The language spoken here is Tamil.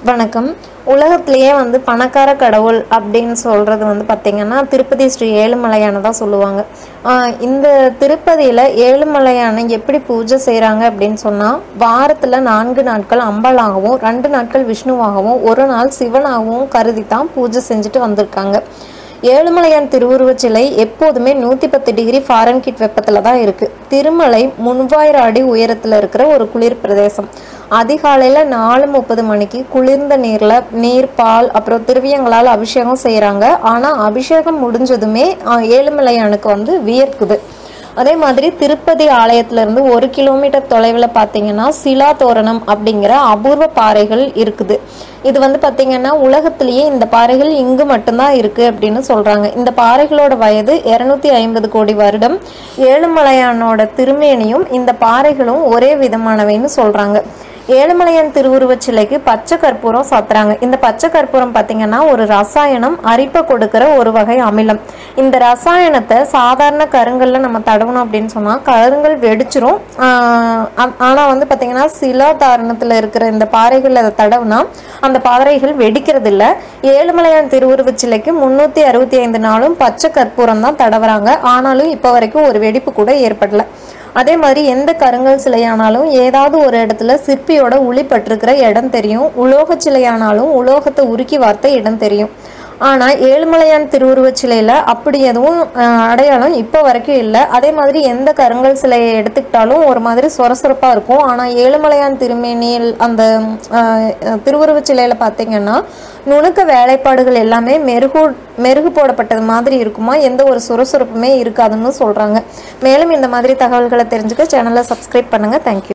வணக்கம் உலகத்திலேயே வந்து பணக்கார கடவுள் அப்படின்னு சொல்கிறது வந்து பார்த்திங்கன்னா திருப்பதி ஸ்ரீ ஏழுமலையானதாக சொல்லுவாங்க ஆஹ் இந்த திருப்பதியில் ஏழுமலையான எப்படி பூஜை செய்கிறாங்க அப்படின்னு சொன்னால் வாரத்தில் நான்கு நாட்கள் அம்பாளாகவும் ரெண்டு நாட்கள் விஷ்ணுவாகவும் ஒரு நாள் சிவனாகவும் கருதி தான் பூஜை செஞ்சுட்டு வந்திருக்காங்க ஏழுமலையான் திருவுருவச் சிலை எப்போதுமே நூற்றி பத்து டிகிரி ஃபாரன்கிட் வெப்பத்தில் தான் இருக்குது திருமலை மூவாயிரம் அடி உயரத்தில் இருக்கிற ஒரு குளிர் பிரதேசம் அதிகாலையில் நாலு முப்பது மணிக்கு குளிர்ந்த நீரில் நீர் பால் அப்புறம் திருவியங்களால் அபிஷேகம் செய்கிறாங்க ஆனால் அபிஷேகம் முடிஞ்சதுமே ஆஹ், ஏழுமலையானுக்கு வந்து வியர்க்குது அதே மாதிரி திருப்பதி ஆலயத்திலிருந்து ஒரு கிலோமீட்டர் தொலைவில் பார்த்தீங்கன்னா சிலா தோரணம் அப்படிங்கிற அபூர்வ பாறைகள் இருக்குது இது வந்து பார்த்தீங்கன்னா உலகத்திலேயே இந்த பாறைகள் இங்கு மட்டும்தான் இருக்குது அப்படின்னு சொல்கிறாங்க இந்த பாறைகளோட வயது இரநூத்தி ஐம்பது கோடி வருடம் ஏழுமலையானோட திருமேனியும் இந்த பாறைகளும் ஒரே விதமானவைன்னு சொல்கிறாங்க ஏழுமலையான் திருவுருவச் சிலைக்கு பச்சை கற்பூரம் சாத்துறாங்க இந்த பச்சை கற்பூரம் பார்த்தீங்கன்னா ஒரு ரசாயனம் அரிப்பை கொடுக்கிற ஒரு வகை அமிலம் இந்த ரசாயனத்தை சாதாரண கருங்கல்ல நம்ம தடவணும் அப்படின்னு சொன்னால் கருங்கல் வெடிச்சிரும் ஆஹ் ஆ- ஆனா வந்து பார்த்தீங்கன்னா சிலா தாரணத்தில் இருக்கிற இந்த பாறைகள் அதை தடவுனா அந்த பாறைகள் வெடிக்கிறது இல்ல ஏழுமலையான் திருவுருவச் சிலைக்கு முன்னூற்றி அறுபத்தி ஐந்து நாளும் பச்சை கற்பூரம் தான் தடவுறாங்க ஆனாலும் இப்போ வரைக்கும் ஒரு வெடிப்பு கூட ஏற்படல அதே மாதிரி எந்த கருங்கல் சிலையானாலும் ஏதாவது ஒரு இடத்துல சிற்பியோட உளி பட்டிருக்கிற இடம் தெரியும் உலோக சிலையானாலும் உலோகத்தை உருக்கி வார்த்த இடம் தெரியும் ஆனால் ஏழுமலையான் திருவுருவச் சிலையில் அப்படி எதுவும் அஹ், அடையாளம் இப்போ வரைக்கும் இல்லை அதே மாதிரி எந்த கருங்கல் சிலையை எடுத்துக்கிட்டாலும் ஒரு மாதிரி சொரசொரப்பாக இருக்கும் ஆனால் ஏழுமலையான் திருமேனியில் அந்த அஹ், திருவுருவச் சிலையில் பார்த்தீங்கன்னா நுணுக்க வேலைப்பாடுகள் எல்லாமே மெருகு மெருகு போடப்பட்டது மாதிரி இருக்குமா எந்த ஒரு சுறுசுறுப்புமே இருக்காதுன்னு சொல்கிறாங்க மேலும் இந்த மாதிரி தகவல்களை தெரிஞ்சுக்க சேனலை சப்ஸ்கிரைப் பண்ணுங்கள் தேங்க்யூ